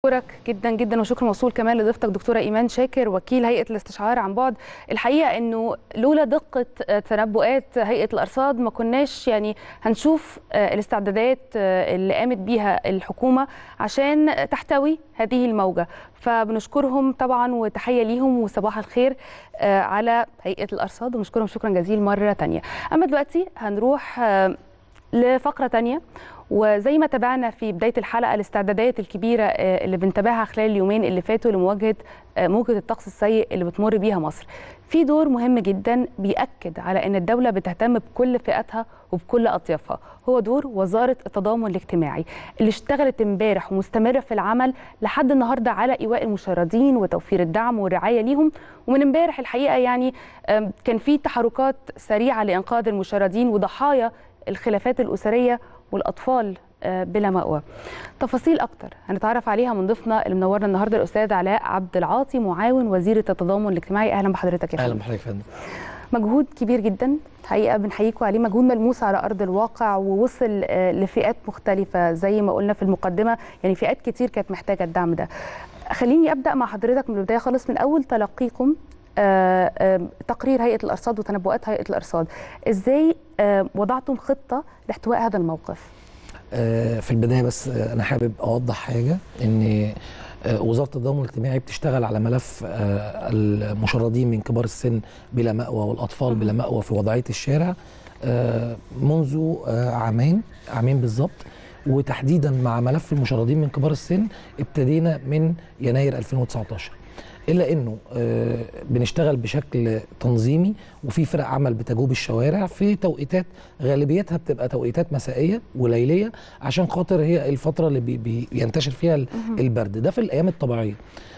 بشكرك جدا جدا وشكر موصول كمان لضيفتك دكتوره ايمان شاكر وكيل هيئه الاستشعار عن بعد الحقيقه انه لولا دقه تنبؤات هيئه الارصاد ما كناش يعني هنشوف الاستعدادات اللي قامت بيها الحكومه عشان تحتوي هذه الموجه فبنشكرهم طبعا وتحيه ليهم وصباح الخير على هيئه الارصاد ونشكرهم شكرا جزيلا مره ثانيه اما دلوقتي هنروح لفقره ثانيه وزي ما تابعنا في بدايه الحلقه الاستعدادات الكبيره اللي بنتابعها خلال اليومين اللي فاتوا لمواجهه موجه الطقس السيء اللي بتمر بيها مصر. في دور مهم جدا بيأكد على ان الدوله بتهتم بكل فئاتها وبكل اطيافها، هو دور وزاره التضامن الاجتماعي اللي اشتغلت امبارح ومستمره في العمل لحد النهارده على ايواء المشردين وتوفير الدعم والرعايه ليهم، ومن امبارح الحقيقه يعني كان في تحركات سريعه لانقاذ المشردين وضحايا الخلافات الاسريه والاطفال بلا مأوى. تفاصيل اكتر هنتعرف عليها من ضيفنا اللي منورنا النهارده الاستاذ علاء عبد العاطي معاون وزير التضامن الاجتماعي اهلا بحضرتك يا فندم. اهلا بحضرتك يا فندم. مجهود كبير جدا حقيقه بنحييكم عليه مجهود ملموس على ارض الواقع ووصل لفئات مختلفه زي ما قلنا في المقدمه يعني فئات كتير كانت محتاجه الدعم ده. خليني ابدا مع حضرتك من البدايه خالص من اول تلقيكم آآ آآ تقرير هيئه الارصاد وتنبؤات هيئه الارصاد ازاي وضعتم خطه لاحتواء هذا الموقف في البدايه بس انا حابب اوضح حاجه ان وزاره التضامن الاجتماعي بتشتغل على ملف المشردين من كبار السن بلا مأوى والاطفال بلا مأوى في وضعيه الشارع منذ عامين عامين بالظبط وتحديدا مع ملف المشردين من كبار السن ابتدينا من يناير 2019 الا انه بنشتغل بشكل تنظيمي وفي فرق عمل بتجوب الشوارع في توقيتات غالبيتها بتبقى توقيتات مسائيه وليليه عشان خاطر هي الفتره اللي بي بينتشر فيها البرد ده في الايام الطبيعيه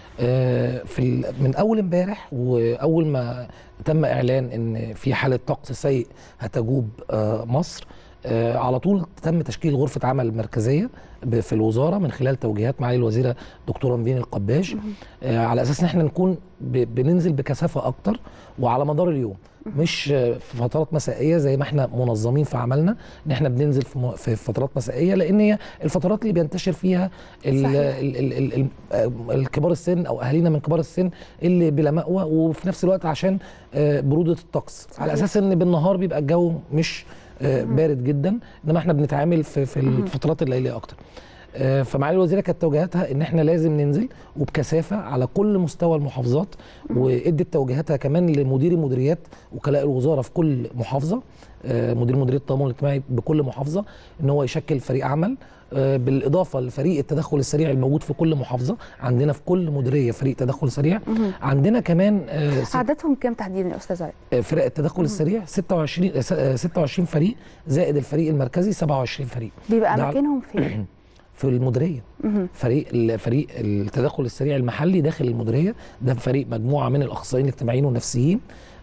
في من اول امبارح واول ما تم اعلان ان في حاله طقس سيء هتجوب مصر آه على طول تم تشكيل غرفة عمل مركزية في الوزارة من خلال توجيهات معالي الوزيرة دكتورة نبين القباش آه على أساس إن احنا نكون بننزل بكثافة أكتر وعلى مدار اليوم مش في فترات مسائية زي ما احنا منظمين في عملنا إن احنا بننزل في, في فترات مسائية لأن هي الفترات اللي بينتشر فيها ال ال ال ال الكبار السن أو أهالينا من كبار السن اللي بلا مأوى وفي نفس الوقت عشان آه برودة الطقس صحيح. على أساس إن بالنهار بيبقى الجو مش بارد جدا انما احنا بنتعامل في في الفترات الليليه اكتر فمعالي الوزيره كانت توجيهاتها ان احنا لازم ننزل وبكثافه على كل مستوى المحافظات وادت توجيهاتها كمان لمديري مديريات وكلاء الوزاره في كل محافظه مدير مديريه التضامن الاجتماعي بكل محافظه ان هو يشكل فريق عمل بالاضافه لفريق التدخل السريع الموجود في كل محافظه عندنا في كل مديريه فريق تدخل سريع عندنا كمان عددهم كام تحديدا يا استاذ علي فرق التدخل السريع 26 26 فريق زائد الفريق المركزي 27 فريق بيبقى اماكنهم فين في المديريه فريق فريق التدخل السريع المحلي داخل المديريه ده فريق مجموعه من الاخصائيين الاجتماعيين والنفسيين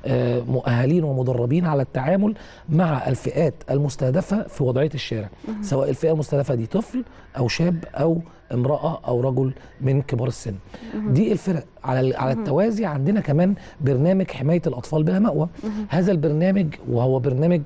مؤهلين ومدربين على التعامل مع الفئات المستهدفه في وضعيه الشارع سواء الفئه المستهدفه دي طفل او شاب او امراه او رجل من كبار السن دي الفرق على على التوازي عندنا كمان برنامج حمايه الاطفال بلا مأوى هذا البرنامج وهو برنامج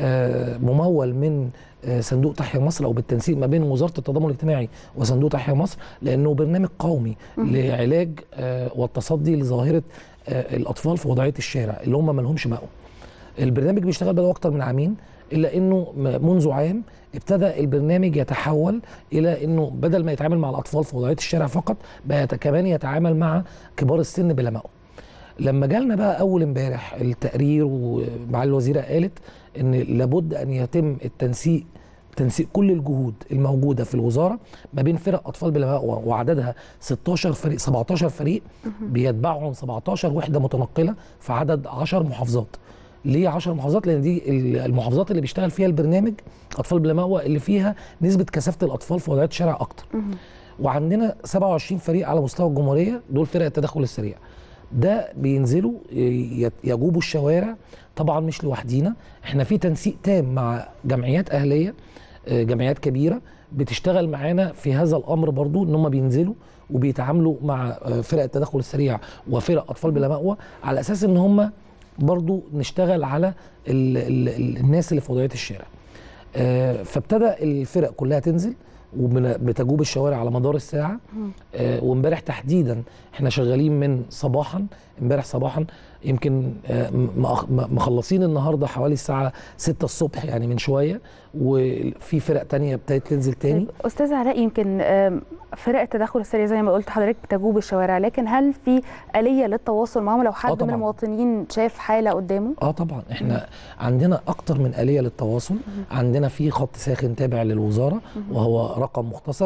ممول من صندوق تحيا مصر او بالتنسيق ما بين وزاره التضامن الاجتماعي وصندوق تحيا مصر لانه برنامج قومي لعلاج والتصدي لظاهره الاطفال في وضعيه الشارع اللي هم ما لهمش مأوى. البرنامج بيشتغل بقاله اكتر من عامين الا انه منذ عام ابتدى البرنامج يتحول الى انه بدل ما يتعامل مع الاطفال في وضعيه الشارع فقط بقى كمان يتعامل مع كبار السن بلا مأوى. لما جالنا بقى اول امبارح التقرير ومعالي الوزيره قالت ان لابد ان يتم التنسيق تنسيق كل الجهود الموجوده في الوزاره ما بين فرق اطفال بلا مأوى وعددها 16 فريق 17 فريق بيتبعهم 17 وحده متنقله في عدد 10 محافظات. ليه 10 محافظات؟ لان دي المحافظات اللي بيشتغل فيها البرنامج اطفال بلا مأوى اللي فيها نسبه كثافه الاطفال في وضعيه الشارع اكتر. وعندنا 27 فريق على مستوى الجمهوريه دول فرق التدخل السريع. ده بينزلوا يجوبوا الشوارع طبعا مش لوحدينا احنا في تنسيق تام مع جمعيات اهليه جمعيات كبيره بتشتغل معانا في هذا الامر برضو ان هم بينزلوا وبيتعاملوا مع فرق التدخل السريع وفرق اطفال بلا مأوى على اساس ان هم برضو نشتغل على ال ال ال الناس اللي في وضعيه الشارع فابتدى الفرق كلها تنزل وبتجوب الشوارع على مدار الساعه آه، وامبارح تحديدا احنا شغالين من صباحا امبارح صباحا يمكن آه، م- مأخ- م- مخلصين النهارده حوالي الساعه 6 الصبح يعني من شويه وفي فرق تانية ابتدت تنزل تاني طيب استاذ علاء يمكن آم، فرق التدخل السريع زي ما قلت حضرتك بتجوب الشوارع لكن هل في آلية للتواصل معهم لو حد من طبعاً. المواطنين شاف حالة قدامه؟ اه طبعا احنا عندنا اكتر من آلية للتواصل عندنا في خط ساخن تابع للوزارة وهو رقم مختصر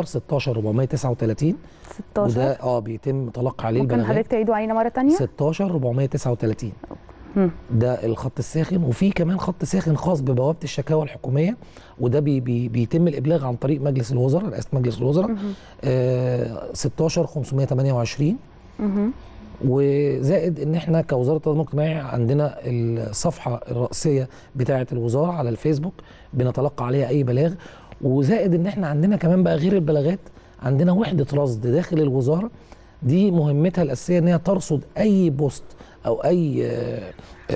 16439 16 وده اه بيتم تلقي عليه ممكن البلاغات حضرتك تعيدوا علينا مرة تانية؟ 16439 مم. ده الخط الساخن وفي كمان خط ساخن خاص ببوابه الشكاوى الحكوميه وده بي بي بيتم الابلاغ عن طريق مجلس الوزراء رئاسه مجلس الوزراء آه 16528 مهم. وزائد ان احنا كوزاره التضامن الاجتماعي عندنا الصفحه الرئيسيه بتاعه الوزاره على الفيسبوك بنتلقى عليها اي بلاغ وزائد ان احنا عندنا كمان بقى غير البلاغات عندنا وحده رصد داخل الوزاره دي مهمتها الاساسيه ان هي ترصد اي بوست او اي آه،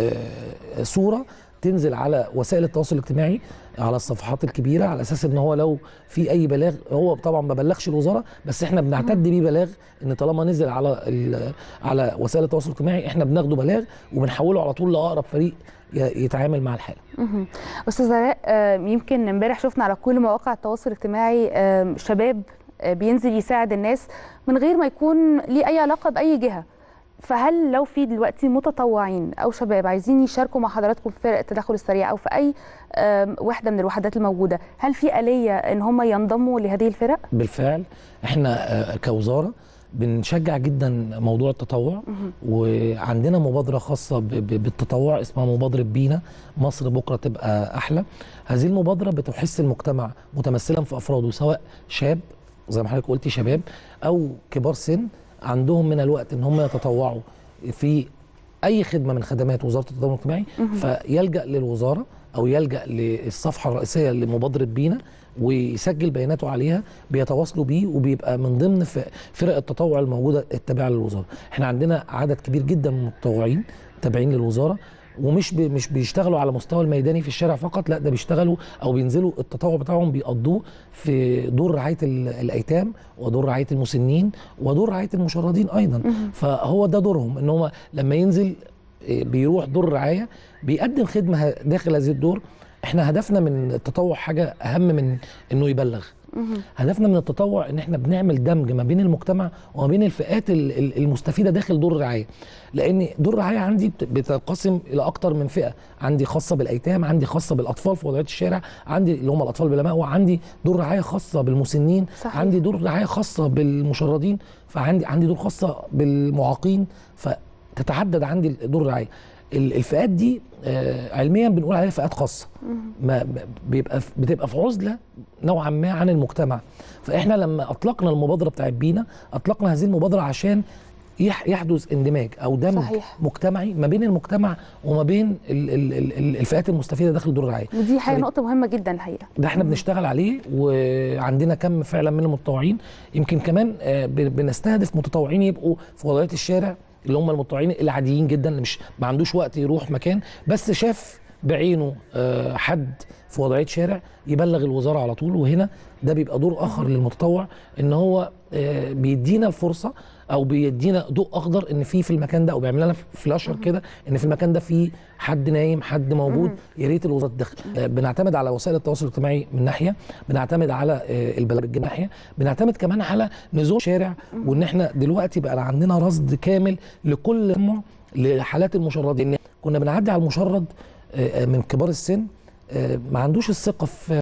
آه، صوره تنزل على وسائل التواصل الاجتماعي على الصفحات الكبيره على اساس ان هو لو في اي بلاغ هو طبعا ما بلغش الوزاره بس احنا بنعتد بيه بلاغ ان طالما نزل على ال- على وسائل التواصل الاجتماعي احنا بناخده بلاغ وبنحوله على طول لاقرب فريق ي- يتعامل مع الحاله مهم. استاذ علاء آم، يمكن امبارح شفنا على كل مواقع التواصل الاجتماعي آم، شباب آه، بينزل يساعد الناس من غير ما يكون ليه اي علاقه باي جهه فهل لو في دلوقتي متطوعين او شباب عايزين يشاركوا مع حضراتكم في فرق التدخل السريع او في اي آم، وحده من الوحدات الموجوده هل في اليه ان هم ينضموا لهذه الفرق بالفعل احنا آه، كوزاره بنشجع جدا موضوع التطوع وعندنا مبادره خاصه ب- ب- بالتطوع اسمها مبادره بينا مصر بكره تبقى احلى هذه المبادره بتحث المجتمع متمثلا في افراده سواء شاب زي ما حضرتك قلتي شباب او كبار سن عندهم من الوقت ان هم يتطوعوا في اي خدمه من خدمات وزاره التضامن الاجتماعي فيلجا للوزاره او يلجا للصفحه الرئيسيه لمبادره بينا ويسجل بياناته عليها بيتواصلوا بيه وبيبقى من ضمن ف- فرق التطوع الموجوده التابعه للوزاره احنا عندنا عدد كبير جدا من المتطوعين تابعين للوزاره ومش بي مش بيشتغلوا على مستوى الميداني في الشارع فقط لا ده بيشتغلوا او بينزلوا التطوع بتاعهم بيقضوه في دور رعايه ال- الايتام ودور رعايه المسنين ودور رعايه المشردين ايضا فهو ده دورهم ان هم لما ينزل إيه، بيروح دور رعايه بيقدم خدمه ه- داخل هذه الدور احنا هدفنا من التطوع حاجه اهم من انه يبلغ هدفنا من التطوع ان احنا بنعمل دمج ما بين المجتمع وما بين الفئات ال- ال- المستفيده داخل دور الرعايه لان دور الرعايه عندي بت- بتنقسم الى اكتر من فئه عندي خاصه بالايتام عندي خاصه بالاطفال في وضعيه الشارع عندي اللي هم الاطفال بلا مأوى عندي دور رعايه خاصه بالمسنين صحيح. عندي دور رعايه خاصه بالمشردين فعندي عندي دور خاصه بالمعاقين فتتعدد عندي دور الرعايه ال- الفئات دي آه، علميا بنقول عليها فئات خاصه ما ما- بيبقى في- بتبقى في عزله نوعا ما عن المجتمع فاحنا لما اطلقنا المبادره بتاعت بينا اطلقنا هذه المبادره عشان يح- يحدث اندماج او دمج صحيح. مجتمعي ما بين المجتمع وما بين ال- ال- ال- ال- الفئات المستفيده داخل دور الرعايه ودي حاجه فبت- نقطه مهمه جدا الحقيقه ده احنا بنشتغل عليه وعندنا كم فعلا من المتطوعين يمكن كمان آه، ب- بنستهدف متطوعين يبقوا في وضعيه الشارع اللي هم المتطوعين العاديين جدا اللي مش ما عندوش وقت يروح مكان بس شاف بعينه آه، حد في وضعيه شارع يبلغ الوزاره على طول وهنا ده بيبقى دور اخر للمتطوع ان هو آه، بيدينا الفرصه او بيدينا ضوء اخضر ان في في المكان ده او بيعمل لنا فلاشر كده ان في المكان ده في حد نايم حد موجود يا ريت الوزاره تدخل آه، بنعتمد على وسائل التواصل الاجتماعي من ناحيه بنعتمد على آه، البلد من ناحيه بنعتمد كمان على نزول شارع وان احنا دلوقتي بقى عندنا رصد كامل لكل تجمع لحالات المشردين كنا بنعدي على المشرد آه، آه، من كبار السن آه، ما عندوش الثقه في